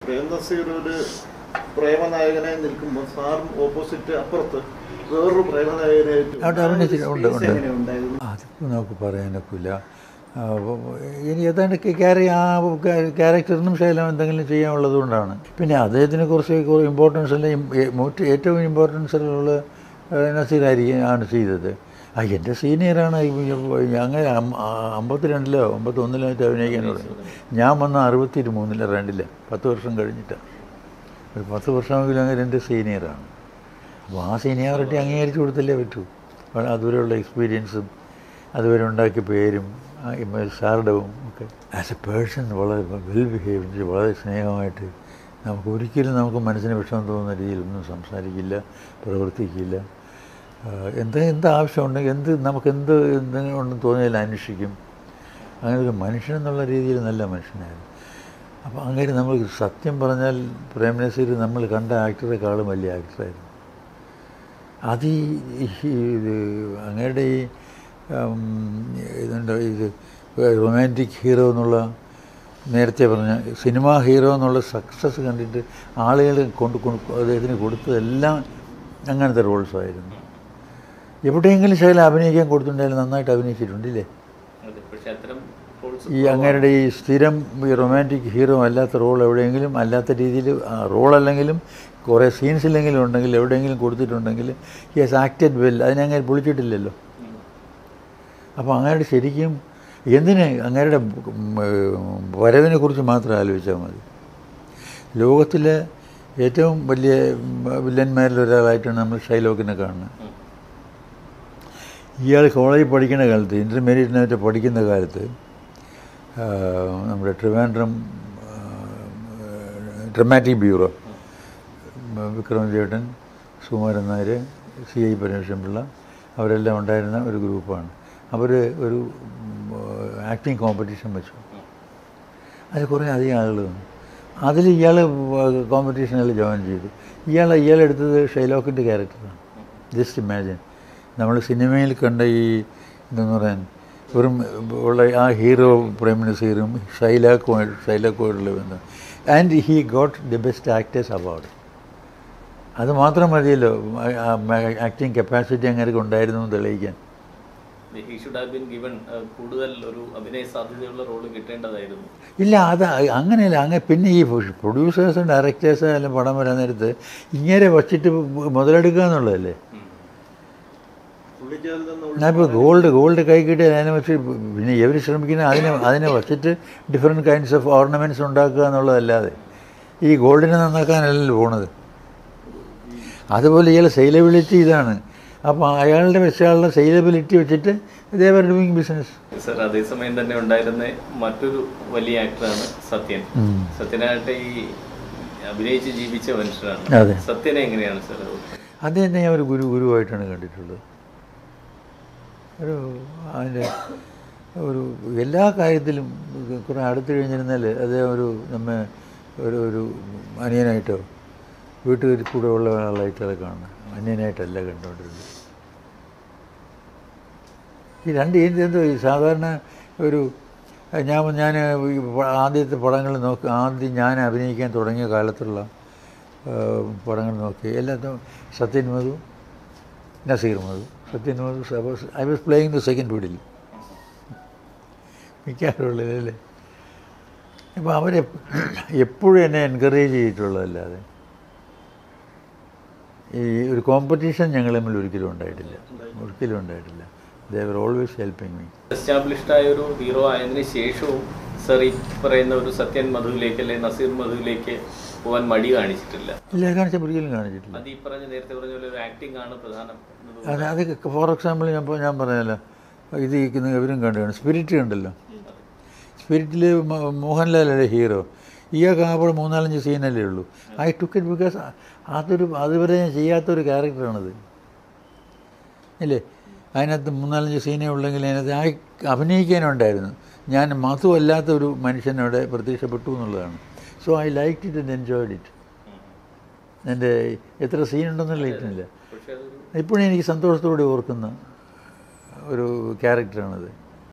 പ്രേം നസീർ ഒരു പ്രേമനായകനായി നിൽക്കുമ്പോൾ സാറും ഓപ്പോസിറ്റ് അപ്പുറത്ത് വേറൊരു പ്രേമനായകനായിട്ട് അവിടെ അഭിനയിച്ചിട്ട് ഉണ്ട്, ഉണ്ട്. എങ്ങനെ ഉണ്ടായിരുന്നു അതിപ്പോൾ നമുക്ക് പറയാനൊക്കില്ല ആ, ഇനി ഏതാണ്ട് ക്യാരി ആ ക്യാരക്ടറിനും ശൈലം എന്തെങ്കിലും ചെയ്യാനുള്ളത് കൊണ്ടാണ് പിന്നെ അദ്ദേഹത്തിന് കുറച്ച് ഇമ്പോർട്ടൻസ് അല്ല മോറ്റ് ഏറ്റവും ഇമ്പോർട്ടൻസ് ഉള്ള നസീറായിരിക്കും ആണ് ചെയ്തത് ആ എൻ്റെ സീനിയറാണ് അങ്ങനെ അമ്പത്തിരണ്ടിലോ അമ്പത്തൊന്നിലോ ആയിട്ട് അഭിനയിക്കാൻ തുടങ്ങി ഞാൻ വന്ന അറുപത്തി മൂന്നിലോ രണ്ടില്ല പത്ത് വർഷം കഴിഞ്ഞിട്ടാണ് ഒരു പത്ത് വർഷമെങ്കിലും അങ്ങനെ എൻ്റെ സീനിയറാണ് അപ്പോൾ ആ സീനിയോറിറ്റി അംഗീകരിച്ചു കൊടുത്തല്ലേ പറ്റൂ അപ്പോൾ അതുവരെയുള്ള എക്സ്പീരിയൻസും അതുവരെ ഉണ്ടാക്കിയ പേരും ആ ഇമ- സാറിടവും ഒക്കെ ആസ് എ പേഴ്സൺ വളരെ വെൽ ബിഹേവ് ചെയ്ത് വളരെ സ്നേഹമായിട്ട് നമുക്ക് ഒരിക്കലും നമുക്ക് മനസ്സിന് വിഷമം തോന്നുന്ന രീതിയിലൊന്നും സംസാരിക്കില്ല പ്രവർത്തിക്കില്ല ആ, എന്ത് എന്ത് ആവശ്യമുണ്ടെങ്കിൽ എന്ത് നമുക്ക് എന്ത് എന്തെങ്കിലും ഉണ്ടെന്ന് തോന്നിയാൽ അന്വേഷിക്കും അങ്ങനെ ഒരു മനുഷ്യൻ എന്നുള്ള രീതിയിൽ നല്ല മനുഷ്യനായിരുന്നു അപ്പോൾ അങ്ങനെ നമ്മൾ സത്യം പറഞ്ഞാൽ പ്രേം നസീർ നമ്മൾ കണ്ട ആക്ടറെക്കാളും വലിയ ആക്ടറായിരുന്നു അത് ഈ ഈ ഇത് അങ്ങയുടെ ഈ ഉം, ഇതുണ്ട് ഇത് റൊമാൻറ്റിക് ഹീറോ എന്നുള്ള നേരത്തെ പറഞ്ഞ സിനിമ ഹീറോ എന്നുള്ള സക്സസ് കണ്ടിട്ട് ആളുകൾ കൊണ്ട് കൊണ്ട് അദ്ദേഹത്തിന് കൊടുത്തതെല്ലാം അങ്ങനത്തെ റോൾസായിരുന്നു എവിടെയെങ്കിലും ശകലം അഭിനയിക്കാൻ കൊടുത്തിട്ടുണ്ടെങ്കിൽ നന്നായിട്ട് അഭിനയിച്ചിട്ടുണ്ടില്ലേ അതെ പക്ഷെ അത്തരം roles ഈ അങ്ങേരുടെ ഈ സ്ഥിരം ഈ റൊമാൻറ്റിക് ഹീറോ അല്ലാത്ത റോൾ എവിടെയെങ്കിലും അല്ലാത്ത രീതിയിൽ റോൾ അല്ലെങ്കിലും കുറേ സീൻസ് ഇല്ലെങ്കിലും ഉണ്ടെങ്കിൽ എവിടെയെങ്കിലും കൊടുത്തിട്ടുണ്ടെങ്കിൽ ഹി ഹാസ് ആക്റ്റഡ് വെൽ അതിനങ്ങനെ പൊളിച്ചിട്ടില്ലല്ലോ അപ്പോൾ അങ്ങേരുടെ ശരിക്കും എന്തിന് അങ്ങേരുടെ വരവിനെ കുറിച്ച് മാത്രം ആലോചിച്ചാൽ മതി ലോകത്തിലെ ഏറ്റവും വലിയ വില്ലന്മാരിൽ ഒരാളായിട്ടാണ് നമ്മൾ ഷൈലോക്കിനെ കാണുന്നത് ഇയാൾ കോളേജിൽ പഠിക്കുന്ന കാലത്ത് ഇൻ്റർമീഡിയറ്റിനായിട്ട് പഠിക്കുന്ന കാലത്ത് ആ, നമ്മുടെ ട്രിവാൻഡ്രം ഡ്രമാറ്റിക് ബ്യൂറോ വിക്രം ചേട്ടൻ സുകുമാരൻ നായർ സി ഐ പരമേശ്വരൻ പിള്ള അവരെല്ലാം ഉണ്ടായിരുന്ന ഒരു ഗ്രൂപ്പാണ് അവർ ഒരു ആക്ടിങ് കോമ്പറ്റീഷൻ വെച്ചു അതിൽ കുറേ അധികം ആളുകൾ വന്നു അതിൽ ഇയാൾ കോമ്പറ്റീഷനിൽ ജോയിൻ ചെയ്തു ഇയാൾ ഇയാളെടുത്തത് ഷൈലോക്കിൻ്റെ ക്യാരക്ടറാണ് ജസ്റ്റ് ഇമാജിൻ നമ്മൾ സിനിമയിൽ കണ്ട ഈ എന്തെന്ന് പറയാൻ വെറും ഉള്ള ആ ഹീറോ പ്രേം നസീറും ഷൈലാക്കുമായിട്ട് ഷൈലാക്കുമായിട്ടുള്ള ബന്ധം and he got the best actors award അത് മാത്രം മതിയല്ലോ ആക്ടിങ് കപ്പാസിറ്റി അങ്ങനെ ഉണ്ടായിരുന്നു എന്ന് തെളിയിക്കാൻ he should have been given uh, കൂടുതൽ ഒരു അഭിനയ സാധ്യതയുള്ള റോള് കിട്ടേണ്ടതായിരുന്നു ഇല്ല അത് അങ്ങനെയല്ല അങ്ങനെ പിന്നെ ഈ പ്രൊഡ്യൂസേഴ്സും ഡയറക്ടേഴ്സും എല്ലാം പടം വരാൻ നേരത്ത് ഇങ്ങനെ വച്ചിട്ട് മുതലെടുക്കുക എന്നുള്ളതല്ലേ പുള്ളിക്ക് അതിൽ നിന്ന് ഞാൻ ഇപ്പോൾ ഗോൾഡ് ഗോൾഡ് കൈ കിട്ടിയാൽ അതിനെ വെച്ച് പിന്നെ ഇവർ ശ്രമിക്കുന്ന അതിനെ അതിനെ വച്ചിട്ട് ഡിഫറെൻറ്റ് കൈൻഡ്സ് ഓഫ് ഓർണമെൻറ്റ്സ് ഉണ്ടാക്കുക എന്നുള്ളതല്ലാതെ ഈ ഗോൾഡിനെ നന്നാക്കാനല്ലല്ലോ പോണത് അതുപോലെ ഇയാൾ സെയിലബിലിറ്റി ഇതാണ് അപ്പോൾ അയാളുടെ വെച്ചാളുടെ സെയിലബിലിറ്റി വെച്ചിട്ട് ഇതേവർ ഡൂയിങ് ബിസിനസ് സർ അതേസമയം തന്നെ ഉണ്ടായിരുന്ന മറ്റൊരു വലിയ ആക്ടറാണ് സത്യൻ സത്യനായിട്ട് ഈ അഭിനയിച്ച് ജീവിച്ച മനുഷ്യനാണ് അതെ. സത്യനെ എങ്ങനെയാണ് സർ അദ്ദേഹത്തെ ഞാൻ ഒരു ഗുരു ഗുരുവായിട്ടാണ് കണ്ടിട്ടുള്ളത് ഒരു അതിൻ്റെ ഒരു എല്ലാ കാര്യത്തിലും കുറേ അടുത്ത് കഴിഞ്ഞിരുന്നാൽ അദ്ദേഹം ഒരു നമ്മെ ഒരു ഒരു അനിയനായിട്ടോ വീട്ടുകാർ കൂടെ ഉള്ള ആളായിട്ടൊക്കെ കാണുന്നത് അന്യനായിട്ടല്ല കണ്ടുകൊണ്ടിരുന്നത് ഈ രണ്ട് ഈ എന്തോ ഈ സാധാരണ ഒരു ഞാൻ ഞാൻ ഈ ആദ്യത്തെ പടങ്ങൾ നോക്കി ആദ്യം ഞാൻ അഭിനയിക്കാൻ തുടങ്ങിയ കാലത്തുള്ള ആ, പടങ്ങൾ നോക്കി എല്ലാത്തും Sathyan Madhu Nazir Madhu Sathyan Madhu I was playing the second fiddle മിക്കാറുള്ളതല്ലേ അപ്പോൾ അവരെ എപ്പോഴും എന്നെ എൻകറേജ് ചെയ്തിട്ടുള്ളതല്ലാതെ ഈ ഒരു കോമ്പറ്റീഷൻ ഞങ്ങൾ തമ്മിൽ ഒരിക്കലും ഉണ്ടായിട്ടില്ല ഒരിക്കലും ഉണ്ടായിട്ടില്ല they were always helping me established ആയ ഒരു ഹീറോ ആയതിനു ശേഷവും സർ ഈ പറയുന്ന ഒരു സത്യൻ മധുവിലേക്ക് അല്ലെ നസീർ മധുവിലേക്ക് പോകാൻ മടി കാണിച്ചിട്ടില്ല ഇല്ല കാണിച്ച ഒരിക്കലും കാണിച്ചിട്ടില്ല അത് ഈ പറഞ്ഞ നേരത്തെ പറഞ്ഞ പോലെ ഒരു ആക്ടിംഗ് ആണ് പ്രധാനം എന്നത് അത് അത് ഫോർ എക്സാമ്പിൾ ഞാൻ ഇപ്പോൾ ഞാൻ പറഞ്ഞല്ലോ ഇത് ഈ നിങ്ങൾ ഇവരും കണ്ടു സ്പിരിറ്റ് കണ്ടല്ലോ സ്പിരിറ്റിൽ മോഹൻലാലല്ലേ ഹീറോ ഇയാൾക്ക് ആകെ മൂന്നാലഞ്ച് സീനല്ലേ ഉള്ളൂ ഐ ടുക്ക് ഇറ്റ് ബിക്കോസ് അതൊരു അതുവരെ ഞാൻ ചെയ്യാത്തൊരു ക്യാരക്ടറാണത് ഇല്ലേ അതിനകത്ത് മൂന്നാലഞ്ച് സീനേ ഉള്ളെങ്കിൽ അതിനകത്ത് ആ അഭിനയിക്കാനുണ്ടായിരുന്നു ഞാൻ മധുവല്ലാത്ത ഒരു മനുഷ്യനോട് പ്രത്യക്ഷപ്പെട്ടു എന്നുള്ളതാണ് so I like it and enjoyed it എൻ്റെ എത്ര സീൻ ഉണ്ടെന്നുള്ള ഇറ്റില്ല പക്ഷെ അതൊരു ഇപ്പോഴും എനിക്ക് സന്തോഷത്തോടെ ഓർക്കുന്ന ഒരു ക്യാരക്ടറാണത്